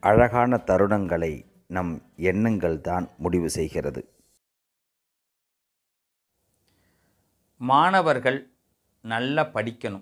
அழகான தருணங்களை நம் எண்ணங்கள் தான் முடிவு செய்கிறது மாணவர்கள் நல்லா படிக்கணும்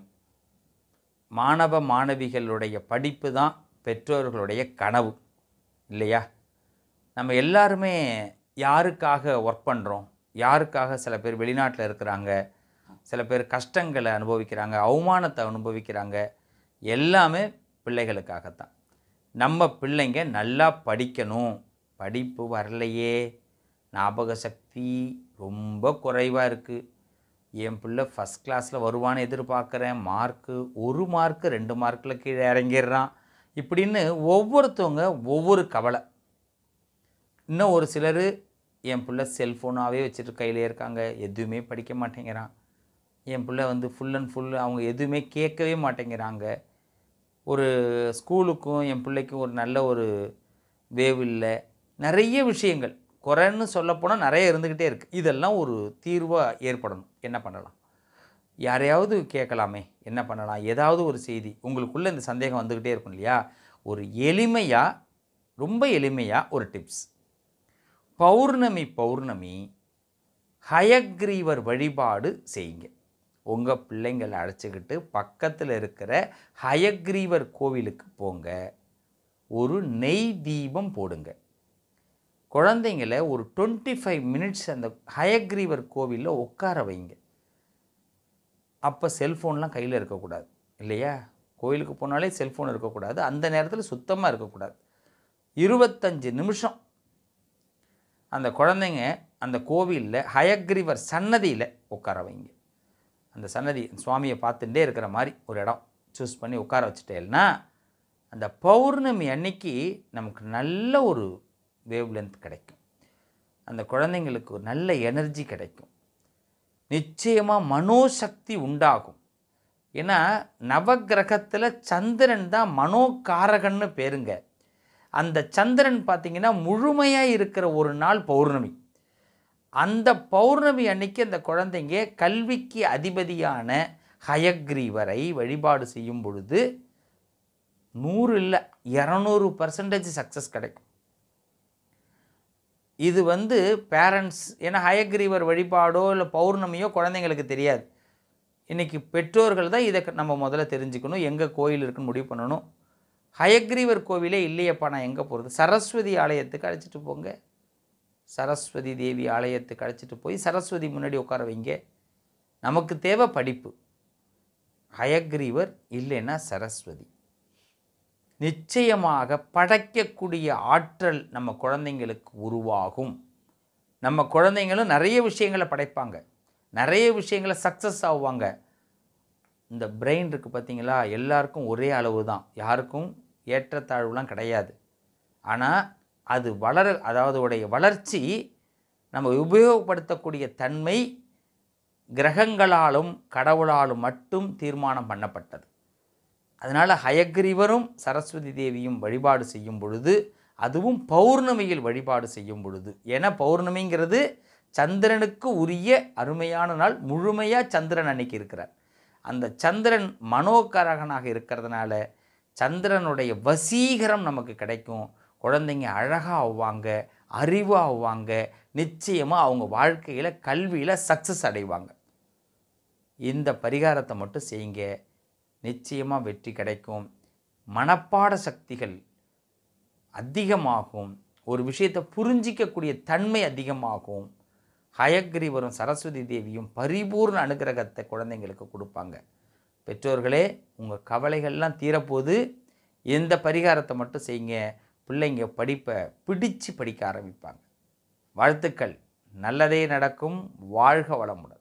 மாணவ மாணவிகளுடைய படிப்பு தான் பெற்றோர்களுடைய கனவு இல்லையா நம்ம எல்லாருமே யாருக்காக ஒர்க் பண்ணுறோம் யாருக்காக சில பேர் வெளிநாட்டில் இருக்கிறாங்க சில பேர் கஷ்டங்களை அனுபவிக்கிறாங்க அவமானத்தை அனுபவிக்கிறாங்க எல்லாமே பிள்ளைகளுக்காகத்தான் நம்ம பிள்ளைங்க நல்லா படிக்கணும் படிப்பு வரலையே ஞாபக சக்தி ரொம்ப குறைவாக இருக்குது என் பிள்ளை ஃபஸ்ட் கிளாஸில் வருவான்னு எதிர்பார்க்குறேன் மார்க்கு ஒரு மார்க்கு ரெண்டு மார்க்கில் கீழே இறங்கிடுறான் இப்படின்னு ஒவ்வொருத்தவங்க ஒவ்வொரு கவலை இன்னும் ஒரு சிலர் என் பிள்ளை செல்ஃபோனாகவே வச்சுட்டு கையிலே இருக்காங்க எதுவுமே படிக்க மாட்டேங்கிறான் என் பிள்ளை வந்து ஃபுல் அண்ட் ஃபுல் அவங்க எதுவுமே கேட்கவே மாட்டேங்கிறாங்க ஒரு ஸ்கூலுக்கும் என் பிள்ளைக்கும் ஒரு நல்ல ஒரு வேவ் இல்லை நிறைய விஷயங்கள் குறைன்னு சொல்லப்போனால் நிறைய இருந்துக்கிட்டே இருக்குது இதெல்லாம் ஒரு தீர்வாக ஏற்படணும் என்ன பண்ணலாம் யாரையாவது கேட்கலாமே என்ன பண்ணலாம் ஏதாவது ஒரு செய்தி உங்களுக்குள்ளே இந்த சந்தேகம் வந்துக்கிட்டே இருக்கும் இல்லையா ஒரு எளிமையாக ரொம்ப எளிமையாக ஒரு டிப்ஸ் பௌர்ணமி பௌர்ணமி ஹயக்ரீவர் வழிபாடு செய்யுங்க உங்கள் பிள்ளைங்களை அழைச்சிக்கிட்டு பக்கத்தில் இருக்கிற ஹயக்ரீவர் கோவிலுக்கு போங்க ஒரு நெய் தீபம் போடுங்க குழந்தைங்கள ஒரு டுவெண்ட்டி ஃபைவ் மினிட்ஸ் அந்த ஹயக்ரீவர் கோவிலில் உட்கார வைங்க அப்போ செல்ஃபோன்லாம் கையில் இருக்கக்கூடாது இல்லையா கோயிலுக்கு போனாலே செல்ஃபோன் இருக்கக்கூடாது அந்த நேரத்தில் சுத்தமாக இருக்கக்கூடாது இருபத்தஞ்சு நிமிஷம் அந்த குழந்தைங்க அந்த கோவிலில் ஹயக்ரீவர் சன்னதியில் உட்கார வைங்க அந்த சன்னதி சுவாமியை பார்த்துட்டே இருக்கிற மாதிரி ஒரு இடம் சூஸ் பண்ணி உட்கார வச்சுட்டேன்னா அந்த பௌர்ணமி அன்னைக்கு நமக்கு நல்ல ஒரு வேவ் லென்த் கிடைக்கும் அந்த குழந்தைங்களுக்கு ஒரு நல்ல எனர்ஜி கிடைக்கும் நிச்சயமாக மனோசக்தி உண்டாகும் ஏன்னா நவக்கிரகத்தில் சந்திரன் தான் மனோகாரகன்னு பேருங்க அந்த சந்திரன் பார்த்திங்கன்னா முழுமையாக இருக்கிற ஒரு நாள் பௌர்ணமி அந்த பௌர்ணமி அன்னைக்கு அந்த குழந்தைங்க கல்விக்கு அதிபதியான ஹயக்ரீவரை வழிபாடு செய்யும் பொழுது நூறு இல்லை இரநூறு பர்சன்டேஜ் சக்ஸஸ் கிடைக்கும் இது வந்து பேரண்ட்ஸ் ஏன்னா ஹயக்ரீவர் வழிபாடோ இல்லை பௌர்ணமியோ குழந்தைங்களுக்கு தெரியாது இன்றைக்கி பெற்றோர்கள் தான் இதை நம்ம முதல்ல தெரிஞ்சுக்கணும் எங்கே கோயில் இருக்குன்னு முடிவு பண்ணணும் ஹயக்ரீவர் கோவிலே இல்லையப்பா நான் எங்கே போகிறது சரஸ்வதி ஆலயத்துக்கு அழைச்சிட்டு போங்க சரஸ்வதி தேவி ஆலயத்துக்கு அழைச்சிட்டு போய் சரஸ்வதி முன்னாடி உட்கார வைங்க நமக்கு தேவை படிப்பு ஹயக்ரீவர் இல்லைன்னா சரஸ்வதி நிச்சயமாக படைக்கக்கூடிய ஆற்றல் நம்ம குழந்தைங்களுக்கு உருவாகும் நம்ம குழந்தைங்களும் நிறைய விஷயங்களை படைப்பாங்க நிறைய விஷயங்களை சக்ஸஸ் ஆகுவாங்க இந்த பிரெயின் இருக்குது பார்த்தீங்களா எல்லாருக்கும் ஒரே அளவு தான் யாருக்கும் ஏற்றத்தாழ்வுலாம் கிடையாது ஆனால் அது வளர அதாவது உடைய வளர்ச்சி நம்ம உபயோகப்படுத்தக்கூடிய தன்மை கிரகங்களாலும் கடவுளாலும் மட்டும் தீர்மானம் பண்ணப்பட்டது அதனால் ஹயக்ரீவரும் சரஸ்வதி தேவியும் வழிபாடு செய்யும் பொழுது அதுவும் பௌர்ணமியில் வழிபாடு செய்யும் பொழுது ஏன்னா பௌர்ணமிங்கிறது சந்திரனுக்கு உரிய அருமையான நாள் முழுமையாக சந்திரன் அன்னைக்கு இருக்கிறார் அந்த சந்திரன் மனோகரகனாக இருக்கிறதுனால சந்திரனுடைய வசீகரம் நமக்கு கிடைக்கும் குழந்தைங்க அழகாக ஆவாங்க அறிவாக ஆவாங்க நிச்சயமாக அவங்க வாழ்க்கையில் கல்வியில் சக்ஸஸ் அடைவாங்க இந்த பரிகாரத்தை மட்டும் செய்யுங்க நிச்சயமாக வெற்றி கிடைக்கும் மனப்பாட சக்திகள் அதிகமாகும் ஒரு விஷயத்தை புரிஞ்சிக்கக்கூடிய தன்மை அதிகமாகும் ஹயக்ரீவரும் சரஸ்வதி தேவியும் பரிபூர்ண அனுகிரகத்தை குழந்தைங்களுக்கு கொடுப்பாங்க பெற்றோர்களே உங்கள் கவலைகள்லாம் தீரப்போது இந்த பரிகாரத்தை மட்டும் செய்யுங்க பிள்ளைங்க படிப்பை பிடிச்சு படிக்க ஆரம்பிப்பாங்க வாழ்த்துக்கள் நல்லதே நடக்கும் வாழ்க வளமுடன்